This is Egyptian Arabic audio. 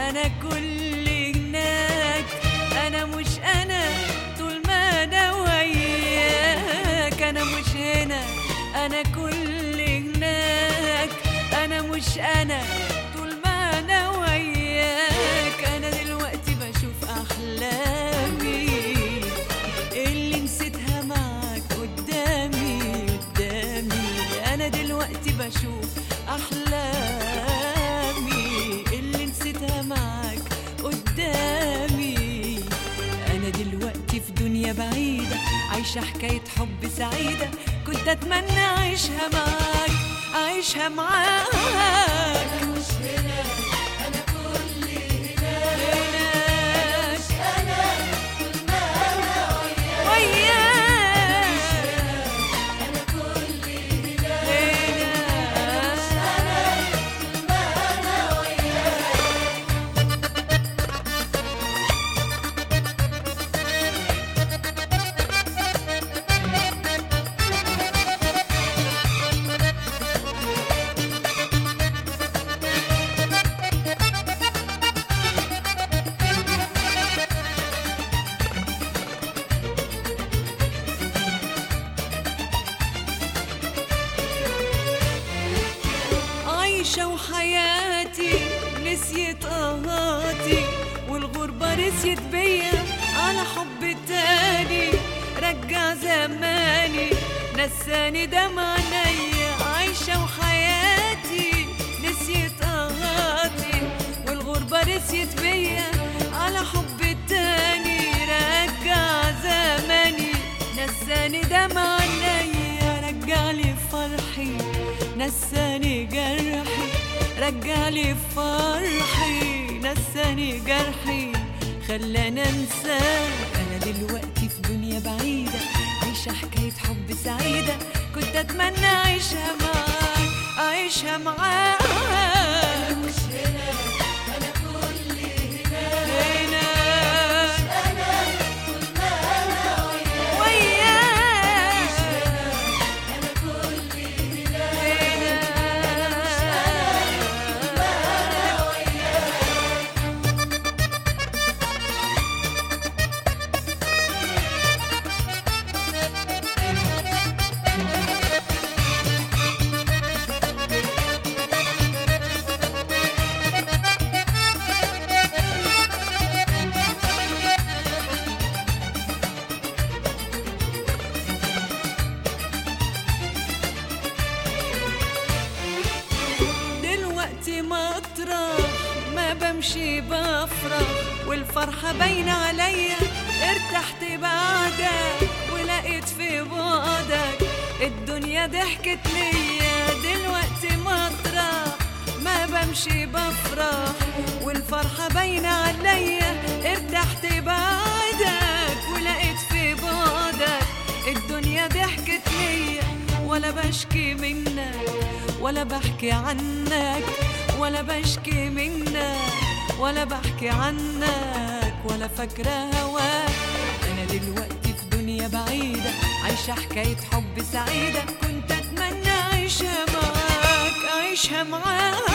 انا كل هناك انا مش انا طول ما انا وياك انا مش هنا انا كل هناك انا مش انا طول ما انا وياك انا دلوقتي بشوف احلامي اللي نسيتها معاك قدامي قدامي انا دلوقتي بشوف احلامي اللي نسيتها معاك قدامي انا دلوقتي في دنيا بعيدة عايشة حكاية حب سعيدة كنت اتمنى اعيشها معاك اعيشها معاك أنا مش هنا أنا كل هناك هناك أنا طول ما أنا وياك وياك أنا كل هناك هناك طول ما أنا وياك عايشة وحياتي نسيت قهاتي والغربة رسيت بيا على حب تاني رجع زماني نساني دمع عينيا عايشة وحياتي نسيت قهاتي والغربة رسيت بيا على حب تاني رجع زماني نساني دمع عينيا رجعلي فرحي نساني جرحي رجعلي فرحي نساني جرحي خلاني انساك انا دلوقتي في دنيا بعيدة عايشة حكاية حب سعيدة كنت اتمنى اعيشها معاك اعيشها معاك أنا مش هنا أنا كل هناك هناك أنا طول ما أنا وياك وياك أنا كل هناك هناك أنا وياك دلوقتي مطرح ما بمشي بفرح والفرحة باينة عليا ارتحت بعدك ولقيت في بعدك الدنيا ضحكت ليا دلوقتي مطرح ما بمشي بفرح والفرحة باينة عليا ارتحت بعدك ولقيت في بعدك الدنيا ضحكت ليا ولا بشكي منك ولا بحكي عنك ولا بشكي منك ولا بحكي عنك ولا فاكرة هواك أنا دلوقتي في دنيا بعيدة عايشة حكاية حب سعيدة كنت أتمنى أعيشها معاك أعيشها معاك